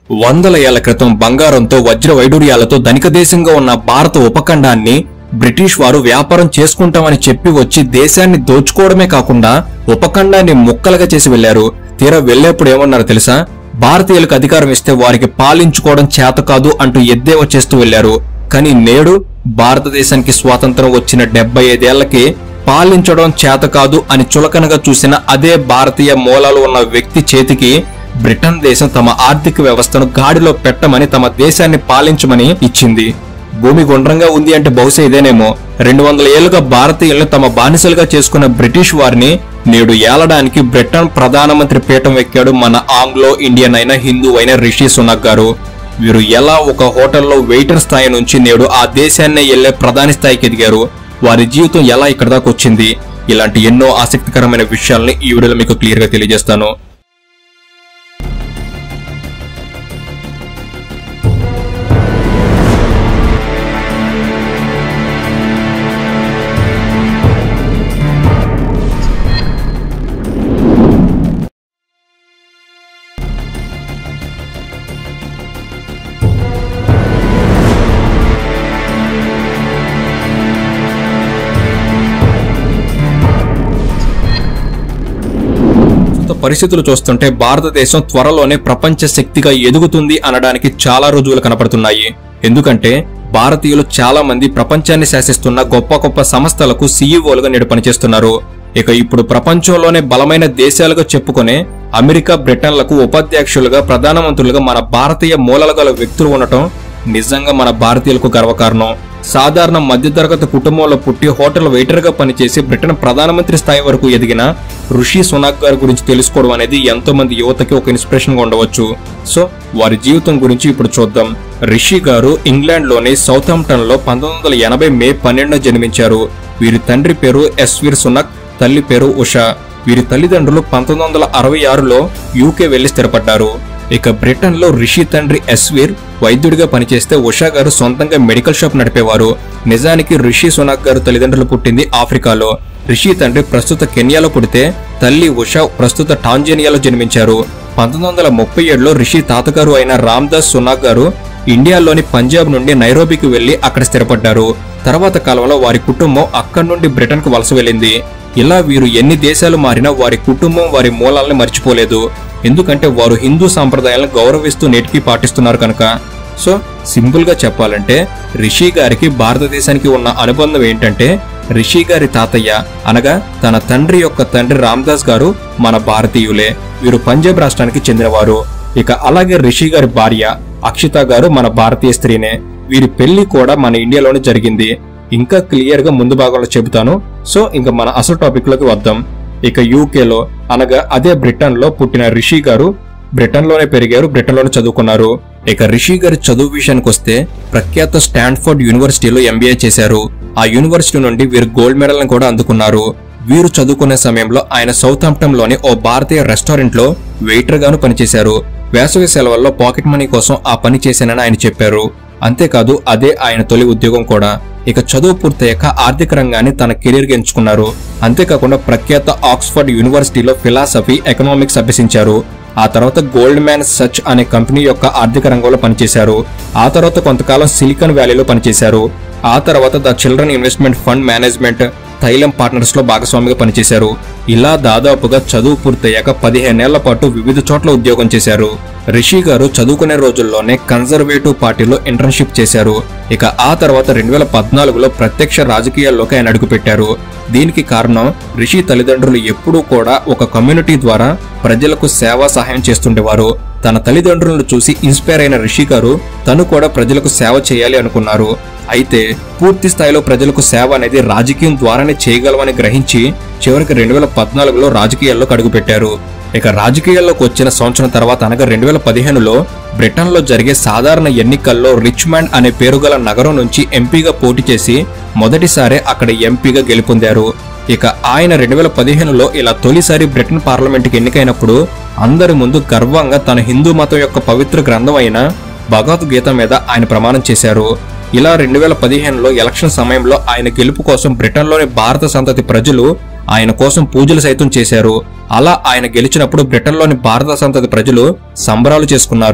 వందల ఏళ్ల క్రితం బంగారంతో వజ్ర వైడూర్యాలతో ధనిక దేశంగా ఉన్న భారత ఉపఖండాన్ని బ్రిటిష్ వారు వ్యాపారం చేసుకుంటామని చెప్పి వచ్చి దేశాన్ని దోచుకోవడమే కాకుండా ఉపఖండాన్ని ముక్కలుగా చేసి వెళ్లారు తీరా వెళ్లేప్పుడు ఏమన్నారు తెలుసా భారతీయులకు అధికారం ఇస్తే వారికి పాలించుకోవడం చేత కాదు అంటూ ఎద్దేవా చేస్తూ వెళ్లారు కానీ నేడు భారతదేశానికి స్వాతంత్రం వచ్చిన డెబ్బై ఐదేళ్లకి పాలించడం చేత కాదు అని చులకనగా చూసిన అదే భారతీయ మూలాలు ఉన్న వ్యక్తి చేతికి బ్రిటన్ దేశం తమ ఆర్థిక వ్యవస్థను గాడిలో పెట్టమని తమ దేశాన్ని పాలించమని ఇచ్చింది భూమి గుండ్రంగా ఉంది అంటే బహుశా ఇదేనేమో రెండు వందల ఏళ్లుగా భారతీయులను తమ బానిసలుగా చేసుకున్న బ్రిటిష్ వారిని నేడు ఏలడానికి బ్రిటన్ ప్రధానమంత్రి పీఠం ఎక్కాడు మన ఆంగ్లో ఇండియన్ అయిన హిందూ అయిన రిషి సునక్ గారు వీరు ఎలా ఒక హోటల్లో వెయిటర్ స్థాయి నుంచి నేడు ఆ దేశాన్నే వెళ్లే ప్రధాని స్థాయికి ఎదిగారు వారి జీవితం ఎలా ఇక్కడ దాకా వచ్చింది ఇలాంటి ఎన్నో ఆసక్తికరమైన విషయాల్ని ఈ వీడియోలో మీకు క్లియర్ గా తెలియజేస్తాను ప్రస్తుత పరిస్థితులు చూస్తుంటే భారతదేశం త్వరలోనే ప్రపంచ శక్తిగా ఎదుగుతుంది అనడానికి చాలా రుజువులు కనపడుతున్నాయి ఎందుకంటే భారతీయులు చాలా మంది ప్రపంచాన్ని శాసిస్తున్న గొప్ప గొప్ప సంస్థలకు సీఈఓలుగా నేడు పనిచేస్తున్నారు ఇక ఇప్పుడు ప్రపంచంలోనే బలమైన దేశాలుగా చెప్పుకునే అమెరికా బ్రిటన్లకు ఉపాధ్యక్షులుగా ప్రధానమంత్రులుగా మన భారతీయ మూలాలు గల వ్యక్తులు ఉండటం నిజంగా మన భారతీయులకు గర్వకారణం సాధారణ మధ్యతరగతి కుటుంబంలో పుట్టి హోటల్ వెయిటర్ గా పనిచేసి బ్రిటన్ ప్రధానమంత్రి స్థాయి వరకు ఎదిగిన ఋషి సునాక్ గారి గురించి తెలుసుకోవడం అనేది ఎంతో మంది యువతకి ఒక ఇన్స్పిరేషన్ గా ఉండవచ్చు సో వారి జీవితం గురించి ఇప్పుడు చూద్దాం రిషి గారు ఇంగ్లాండ్ లోని సౌతాంప్టన్ లో పంతొమ్మిది వందల ఎనభై మే పన్నెండున జన్మించారు వీరి తండ్రి పేరు ఎస్వీర్ సునక్ తల్లి పేరు ఉషా వీరి తల్లిదండ్రులు పంతొమ్మిది వందల అరవై ఆరులో యూకే వెళ్లి స్థిరపడ్డారు ఇక బ్రిటన్ లో రిషి తండ్రి ఎస్వీర్ వైద్యుడిగా పనిచేస్తే ఉషా గారు సొంతంగా మెడికల్ షాప్ నడిపేవారు నిజానికి రిషి సునాక్ గారు తల్లిదండ్రులు పుట్టింది ఆఫ్రికాలో రిషి తండ్రి ప్రస్తుత కెన్యాలో పుడితే తల్లి ఉషా ప్రస్తుత టాంజేనియాలో జన్మించారు పంతొమ్మిది వందల ముప్పై ఏడులో రిషి తాతగారు అయిన రామ్దాస్ సునాక్ గారు ఇండియాలోని పంజాబ్ నుండి నైరోబికి వెళ్లి అక్కడ స్థిరపడ్డారు తర్వాత కాలంలో వారి కుటుంబం అక్కడి నుండి బ్రిటన్ కు వలస వెళ్ళింది ఇలా వీరు ఎన్ని దేశాలు మారినా వారి కుటుంబం వారి మూలాలను మర్చిపోలేదు ఎందుకంటే వారు హిందూ సాంప్రదాయాలను గౌరవిస్తూ నేటికి పాటిస్తున్నారు కనుక సో సింపుల్ గా చెప్పాలంటే రిషి గారికి భారతదేశానికి ఉన్న అనుబంధం ఏంటంటే రిషి గారి తాతయ్య అనగా తన తండ్రి యొక్క తండ్రి రామ్దాస్ గారు మన భారతీయులే వీరు పంజాబ్ రాష్ట్రానికి చెందినవారు ఇక అలాగే రిషి గారి భార్య అక్షిత గారు మన భారతీయ స్త్రీనే వీరి పెళ్లి కూడా మన ఇండియాలోనే జరిగింది ఇంకా క్లియర్ గా ముందు భాగంలో చెబుతాను సో ఇంకా మన అసలు టాపిక్ లోకి వద్దాం ఇక యూకేలో అనగా అదే బ్రిటన్ లో పుట్టిన రిషి గారు బ్రిటన్ లోనే పెరిగారు బ్రిటన్ లోనే చదువుకున్నారు ఇక రిషి గారి చదువు విషయానికి వస్తే ప్రఖ్యాత స్టాన్ఫోర్డ్ యూనివర్సిటీలో ఎంబీఏ చేశారు ఆ యూనివర్సిటీ నుండి వీరు గోల్డ్ మెడల్ కూడా అందుకున్నారు వీరు చదువుకునే సమయంలో ఆయన సౌతాంప్టన్ లోని ఓ భారతీయ రెస్టారెంట్ లో వెయిటర్ గాను పనిచేశారు వేసవి సెలవుల్లో పాకెట్ మనీ కోసం ఆ పని చేశానని ఆయన చెప్పారు అంతేకాదు అదే ఆయన తొలి ఉద్యోగం కూడా ఇక చదువు పూర్తయ్యాక ఆర్థిక రంగాన్ని తన కెరీర్ గా ఎంచుకున్నారు అంతేకాకుండా ప్రఖ్యాత ఆక్స్ఫర్డ్ యూనివర్సిటీలో ఫిలాసఫీ ఎకనామిక్స్ అభ్యసించారు ఆ తర్వాత గోల్డ్ మ్యాన్ సచ్ అనే కంపెనీ యొక్క ఆర్థిక రంగంలో పనిచేశారు ఆ తర్వాత కొంతకాలం సిలికాన్ వ్యాలీలో పనిచేశారు ఆ తర్వాత the children investment fund management Theleme partners లో భాగస్వామిగా పనిచేశారు ఇలా దాదాపుగా చదువు పూర్తయ్యాక పదిహేనేళ్ల పాటు వివిధ చోట్ల ఉద్యోగం చేశారు రిషి గారు చదువుకునే రోజుల్లోనే కన్జర్వేటివ్ పార్టీలో ఇంటర్న్షిప్ చేశారు ఇక ఆ తర్వాత రెండు వేల పద్నాలుగులో ప్రత్యక్ష రాజకీయాల్లోకి ఆయన అడుగుపెట్టారు దీనికి కారణం రిషి తల్లిదండ్రులు ఎప్పుడూ కూడా ఒక కమ్యూనిటీ ద్వారా ప్రజలకు సేవా సహాయం చేస్తుండేవారు తన తల్లిదండ్రులను చూసి ఇన్స్పైర్ అయిన రిషి గారు తను కూడా ప్రజలకు సేవ చేయాలి అనుకున్నారు అయితే పూర్తి స్థాయిలో ప్రజలకు సేవ అనేది రాజకీయం ద్వారానే చేయగలమని గ్రహించి చివరికి రెండు వేల పద్నాలుగులో రాజకీయాల్లోకి అడుగుపెట్టారు ఇక రాజకీయాల్లోకి వచ్చిన సంవత్సరం తర్వాత అనగా రెండు వేల పదిహేనులో బ్రిటన్లో జరిగే సాధారణ ఎన్నికల్లో రిచ్మండ్ అనే పేరుగల నగరం నుంచి ఎంపీగా పోటీ చేసి మొదటిసారి అక్కడ ఎంపీగా గెలుపొందారు ఇక ఆయన రెండు వేల పదిహేనులో ఇలా తొలిసారి బ్రిటన్ పార్లమెంట్కి ఎన్నికైనప్పుడు అందరి ముందు గర్వంగా తన హిందూ మతం యొక్క పవిత్ర గ్రంథం అయిన భగవద్గీత మీద ఆయన ప్రమాణం చేశారు ఇలా రెండు వేల పదిహేనులో ఎలక్షన్ సమయంలో ఆయన గెలుపు కోసం బ్రిటన్లోని భారత సంతతి ప్రజలు ఆయన కోసం పూజలు సైతం చేశారు అలా ఆయన గెలిచినప్పుడు బ్రిటన్లోని భారత సంతతి ప్రజలు సంబరాలు చేసుకున్నారు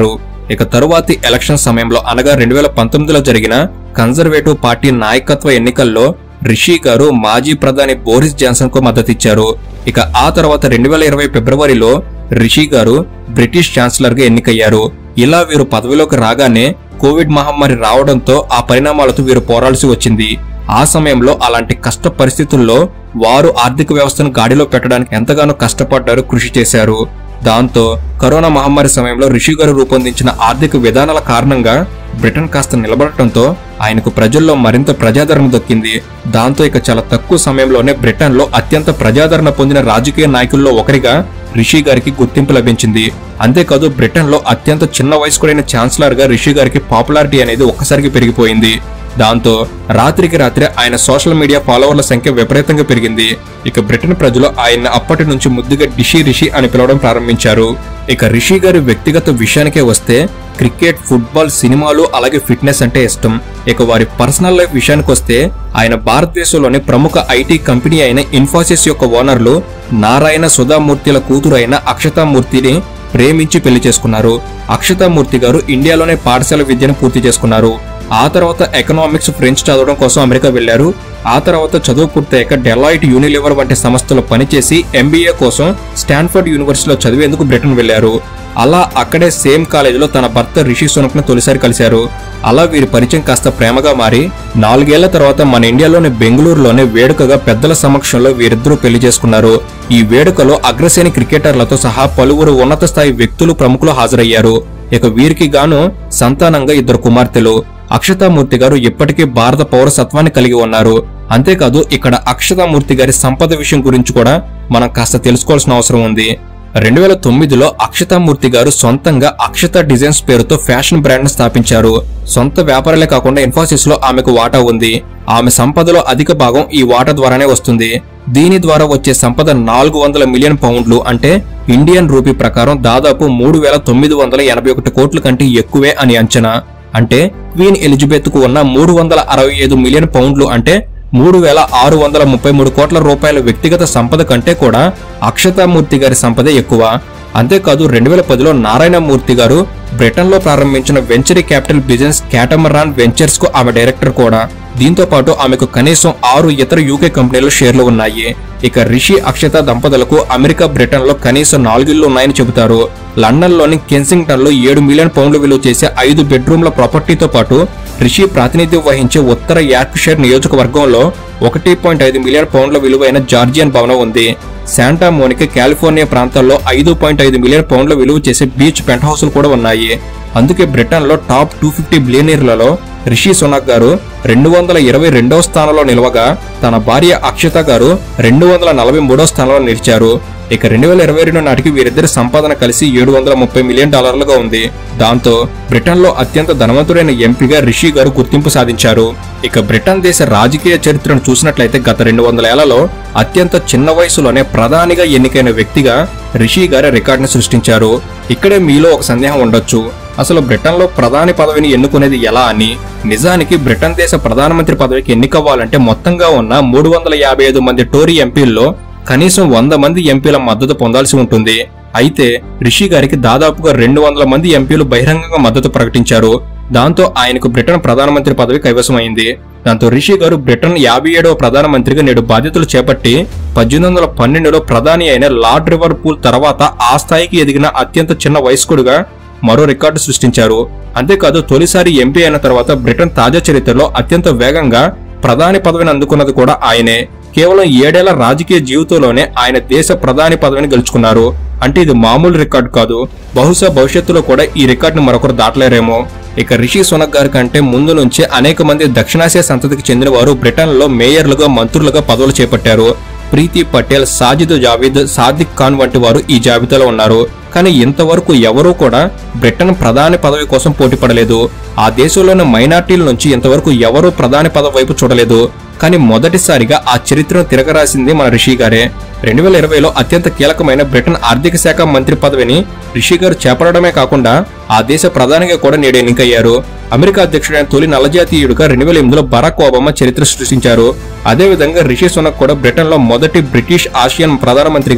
ఇక తరువాతి ఎలక్షన్ సమయంలో అనగా రెండు వేల పంతొమ్మిదిలో జరిగిన కన్జర్వేటివ్ పార్టీ నాయకత్వ ఎన్నికల్లో రిషి గారు మాజీ ప్రధాని బోరిస్ జాన్సన్ కు మద్దతిచ్చారు ఇక ఆ తర్వాత రెండు వేల ఇరవై ఫిబ్రవరిలో రిషి గారు బ్రిటిష్ ఛాన్సలర్ గా ఎన్నికయ్యారు ఇలా వీరు పదవిలోకి రాగానే కోవిడ్ మహమ్మారి రావడంతో ఆ పరిణామాలతో వీరు పోరాల్సి వచ్చింది ఆ సమయంలో అలాంటి కష్ట పరిస్థితుల్లో వారు ఆర్థిక వ్యవస్థను గాడిలో పెట్టడానికి ఎంతగానో కష్టపడ్డారు కృషి చేశారు దాంతో కరోనా మహమ్మారి సమయంలో రిషి గారు రూపొందించిన ఆర్థిక విధానాల కారణంగా బ్రిటన్ కాస్త నిలబడటంతో ఆయనకు ప్రజల్లో మరింత ప్రజాదరణ దక్కింది దాంతో ఇక చాలా తక్కువ సమయంలోనే బ్రిటన్లో అత్యంత ప్రజాదరణ పొందిన రాజకీయ నాయకుల్లో ఒకరిగా రిషి గారికి గుర్తింపు లభించింది అంతేకాదు బ్రిటన్లో అత్యంత చిన్న వయస్కుడైన ఛాన్సలర్ గా రిషి గారికి పాపులారిటీ అనేది ఒక్కసారికి పెరిగిపోయింది దాంతో రాత్రికి రాత్రి ఆయన సోషల్ మీడియా ఫాలోవర్ల సంఖ్య విపరీతంగా పెరిగింది ఇక బ్రిటన్ ప్రజలు ఆయన అప్పటి నుంచి ముద్దుగా డిషి రిషి అని పిలవడం ప్రారంభించారు ఇక రిషి గారి వ్యక్తిగత విషయానికే వస్తే క్రికెట్ ఫుట్బాల్ సినిమాలు అలాగే ఫిట్నెస్ అంటే ఇష్టం ఇక వారి పర్సనల్ లైఫ్ విషయానికి వస్తే ఆయన భారతదేశంలోని ప్రముఖ ఐటీ కంపెనీ అయిన ఇన్ఫోసిస్ యొక్క ఓనర్లు నారాయణ సుధామూర్తిల కూతురు అయిన అక్షతామూర్తిని ప్రేమించి పెళ్లి చేసుకున్నారు అక్షతామూర్తి గారు ఇండియాలోనే పాఠశాల విద్యను పూర్తి చేసుకున్నారు ఆ తర్వాత ఎకనామిక్స్ ఫ్రెంచ్ చదవడం కోసం అమెరికా వెళ్లారు ఆ తర్వాత చదువు పూర్తయ్యాక డెలాయిట్ యూనిలివర్ వంటి సంస్థలో పనిచేసి ఎంబీఏ కోసం స్టాన్ఫర్డ్ యూనివర్సిటీలో చదివేందుకు బ్రిటన్ వెళ్లారు అలా అక్కడే సేమ్ కాలేజీలో తన భర్త రిషి సునక్ ను తొలిసారి కలిశారు అలా వీరి పరిచయం కాస్త ప్రేమగా మారి నాలుగేళ్ల తర్వాత మన ఇండియాలోని బెంగళూరులోనే వేడుకగా పెద్దల సమక్షంలో వీరిద్దరూ పెళ్లి చేసుకున్నారు ఈ వేడుకలో అగ్రశ్రేణి క్రికెటర్లతో సహా పలువురు ఉన్నత స్థాయి వ్యక్తులు ప్రముఖులు హాజరయ్యారు ఇక వీరికి గాను సంతానంగా ఇద్దరు కుమార్తెలు అక్షతామూర్తి గారు ఇప్పటికీ భారత పౌరసత్వాన్ని కలిగి ఉన్నారు అంతేకాదు ఇక్కడ అక్షతామూర్తి గారి సంపద విషయం గురించి కూడా మనం కాస్త తెలుసుకోవాల్సిన అవసరం ఉంది రెండు వేల తొమ్మిదిలో అక్షతామూర్తి గారు సొంతంగా అక్షత డిజైన్స్ పేరుతో ఫ్యాషన్ బ్రాండ్ స్థాపించారు సొంత వ్యాపారాలే కాకుండా ఇన్ఫోసిస్ లో ఆమెకు వాటా ఉంది ఆమె సంపదలో అధిక భాగం ఈ వాటా ద్వారానే వస్తుంది దీని ద్వారా వచ్చే సంపద నాలుగు వందల మిలియన్ పౌండ్లు అంటే ఇండియన్ రూపీ ప్రకారం దాదాపు మూడు వేల తొమ్మిది వందల ఎనభై ఒకటి కోట్ల కంటే ఎక్కువే అని అంచనా అంటే క్వీన్ ఎలిజబెత్ కు ఉన్న మూడు వందల అరవై ఐదు మిలియన్ పౌండ్లు అంటే మూడు వేల ఆరు వందల ముప్పై మూడు కోట్ల రూపాయల వ్యక్తిగత సంపద కంటే కూడా అక్షతామూర్తి గారి సంపదే ఎక్కువ అంతేకాదు రెండు వేల పదిలో నారాయణమూర్తి గారు బ్రిటన్లో ప్రారంభించిన venture capital business Catamaran ventures కు ఆమె డైరెక్టర్ కూడా దీంతో పాటు ఆమెకు కనీసం ఆరు ఇతర యూకే కంపెనీలు షేర్లు ఉన్నాయి ఇక రిషి అక్షత దంపతులకు అమెరికా బ్రిటన్ లో కనీసం నాలుగిళ్లు ఉన్నాయని చెబుతారు లండన్ లోని కెన్సింగ్టన్ లో ఏడు మిలియన్ పౌండ్లు విలువ చేసే ఐదు బెడ్రూమ్ల ప్రాపర్టీతో పాటు రిషి ప్రాతినిధ్యం వహించే ఉత్తర యార్క్షైర్ నియోజకవర్గంలో ఒకటి పాయింట్ ఐదు మిలియన్ పౌండ్ల విలువైన జార్జియన్ భవనం ఉంది శాంటా మోనికా కాలిఫోర్నియా ప్రాంతాల్లో ఐదు పాయింట్ ఐదు మిలియన్ పౌండ్ల విలువ చేసే బీచ్ పెంట్ హౌస్లు కూడా ఉన్నాయి అందుకే బ్రిటన్ లో టాప్ టూ ఫిఫ్టీ బిలియనీర్లలో రిషి సునక్ గారు రెండు వందల ఇరవై రెండవ స్థానంలో నిలవగా తన భార్య అక్షత గారు రెండు వందల నలభై మూడో స్థానంలో నిలిచారు ఇక రెండు వేల ఇరవై రెండు నాటికి వీరిద్దరి సంపాదన కలిసి ఏడు వందల ముప్పై మిలియన్ డాలర్లుగా ఉంది దాంతో బ్రిటన్ లో అత్యంత ధనవంతుడైన ఎంపీగా రిషి గారు గుర్తింపు సాధించారు ఇక బ్రిటన్ దేశ రాజకీయ చరిత్రను చూసినట్లయితే గత రెండు వందల ఏళ్లలో అత్యంత చిన్న వయసులోనే ప్రధానిగా ఎన్నికైన వ్యక్తిగా రిషి గారి రికార్డును సృష్టించారు ఇక్కడే మీలో ఒక సందేహం ఉండొచ్చు అసలు బ్రిటన్లో ప్రధాని పదవిని ఎన్నుకునేది ఎలా అని నిజానికి బ్రిటన్ దేశ ప్రధానమంత్రి పదవికి ఎన్నికవ్వాలంటే మొత్తంగా ఉన్న మూడు వందల యాభై ఐదు మంది టోరీ ఎంపీల్లో కనీసం వంద మంది ఎంపీల మద్దతు పొందాల్సి ఉంటుంది అయితే రిషి గారికి దాదాపుగా రెండు వందల మంది ఎంపీలు బహిరంగంగా మద్దతు ప్రకటించారు దాంతో ఆయనకు బ్రిటన్ ప్రధానమంత్రి పదవి కైవసమైంది దాంతో రిషి గారు బ్రిటన్ యాభై ఏడవ ప్రధానమంత్రిగా నేడు బాధ్యతలు చేపట్టి పద్దెనిమిది వందల పన్నెండులో ప్రధాని అయిన లార్డ్ రివర్ పూల్ తర్వాత ఆ స్థాయికి ఎదిగిన అత్యంత చిన్న వయస్కుడుగా మరో రికార్డు సృష్టించారు అంతేకాదు తొలిసారి ఎంపీ అయిన తర్వాత బ్రిటన్ తాజా చరిత్రలో అత్యంత వేగంగా ప్రధాని పదవిని అందుకున్నది కూడా ఆయనే కేవలం ఏడేళ్ల రాజకీయ జీవితంలోనే ఆయన దేశ ప్రధాని పదవిని గెలుచుకున్నారు అంటే ఇది మామూలు రికార్డు కాదు బహుశా భవిష్యత్తులో కూడా ఈ రికార్డును మరొకరు దాటలేరేమో ఇక రిషి సునక్ గారి కంటే ముందు నుంచే అనేక మంది దక్షిణాసియా సంతతికి చెందిన వారు బ్రిటన్లో మేయర్లుగా మంత్రులుగా పదవులు చేపట్టారు ప్రీతి పటేల్ సాజిద్ జావీద్ సాదిక్ ఖాన్ వంటి వారు ఈ జాబితాలో ఉన్నారు కానీ ఇంతవరకు ఎవరూ కూడా బ్రిటన్ ప్రధాని పదవి కోసం పోటీ పడలేదు ఆ దేశంలోని మైనార్టీల నుంచి ఇంతవరకు ఎవరూ ప్రధాని పదవి వైపు చూడలేదు కానీ మొదటిసారిగా ఆ చరిత్రను తిరగరాసింది మన రిషి గారే రెండు వేల ఇరవైలో అత్యంత కీలకమైన బ్రిటన్ ఆర్థిక శాఖ మంత్రి పదవిని రిషి గారు చేపట్టడమే కాకుండా ఆ దేశ ప్రధానిగా కూడా నేడు ఎన్నికయ్యారు అమెరికా అధ్యక్షుడైన తొలి నల్లజాతీయుడిగా రెండు వేల ఎనిమిదిలో బరాక్ ఒబామా చరిత్ర సృష్టించారు అదేవిధంగా రిషి సునక్ కూడా బ్రిటన్లో మొదటి బ్రిటిష్ ఆసియన్ ప్రధానమంత్రిగా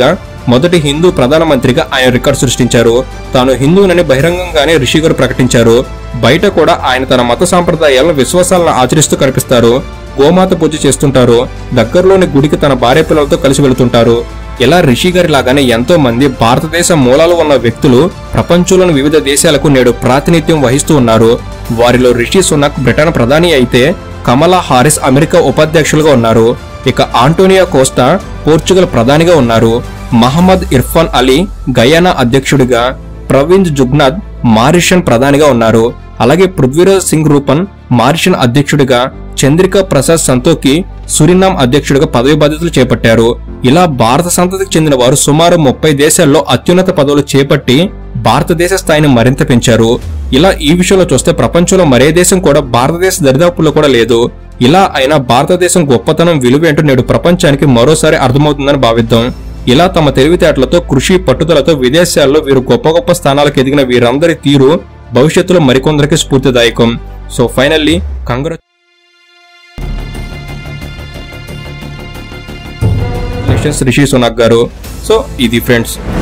మొదటి హిందూ ప్రధానమంత్రిగా ఆయన రికార్డు సృష్టించారు తాను హిందువునని బహిరంగంగానే రిషి గారు ప్రకటించారు బయట కూడా ఆయన తన మత సాంప్రదాయాలను విశ్వాసాలను ఆచరిస్తూ కనిపిస్తారు గోమాత పూజ చేస్తుంటారు దగ్గరలోని గుడికి తన భార్య పిల్లలతో కలిసి వెళుతుంటారు ఇలా రిషి గారి లాగానే ఎంతో మంది భారతదేశ మూలాలు ఉన్న వ్యక్తులు ప్రపంచంలోని వివిధ దేశాలకు నేడు ప్రాతినిధ్యం వహిస్తూ ఉన్నారు వారిలో రిషి సునాక్ బ్రిటన్ ప్రధాని అయితే కమలా హారిస్ అమెరికా ఉపాధ్యక్షులుగా ఉన్నారు ఇక ఆంటోనియా కోస్టా పోర్చుగల్ ప్రధానిగా ఉన్నారు మహమ్మద్ ఇర్ఫాన్ అలీ గయానా అధ్యక్షుడిగా ప్రవీణ్ జుగ్నాథ్ మారిషన్ ప్రధానిగా ఉన్నారు అలాగే పృథ్వీరాజ్ సింగ్ రూపన్ మారిషన్ అధ్యక్షుడిగా చంద్రికా ప్రసాద్ సంతోకి సురినామ్ అధ్యక్షుడిగా పదవి బాధ్యతలు చేపట్టారు ఇలా భారత సంతతికి చెందిన వారు సుమారు ముప్పై దేశాల్లో అత్యున్నత పదవులు చేపట్టి భారతదేశ స్థాయిని మరింత పెంచారు ఇలా ఈ విషయంలో చూస్తే ప్రపంచంలో మరే దేశం కూడా భారతదేశ దరిదాపుల్లో కూడా లేదు ఇలా అయినా భారతదేశం గొప్పతనం విలువ ఏంటో నేడు ప్రపంచానికి మరోసారి అర్థమవుతుందని భావిద్దాం ఇలా తమ తెలివితేటలతో కృషి పట్టుదలతో విదేశాల్లో వీరు గొప్ప గొప్ప స్థానాలకు ఎదిగిన వీరందరి తీరు భవిష్యత్తులో మరికొందరికి స్ఫూర్తిదాయకం so finally congrats Rishi Sunak garu so ఇది ఫ్రెండ్స్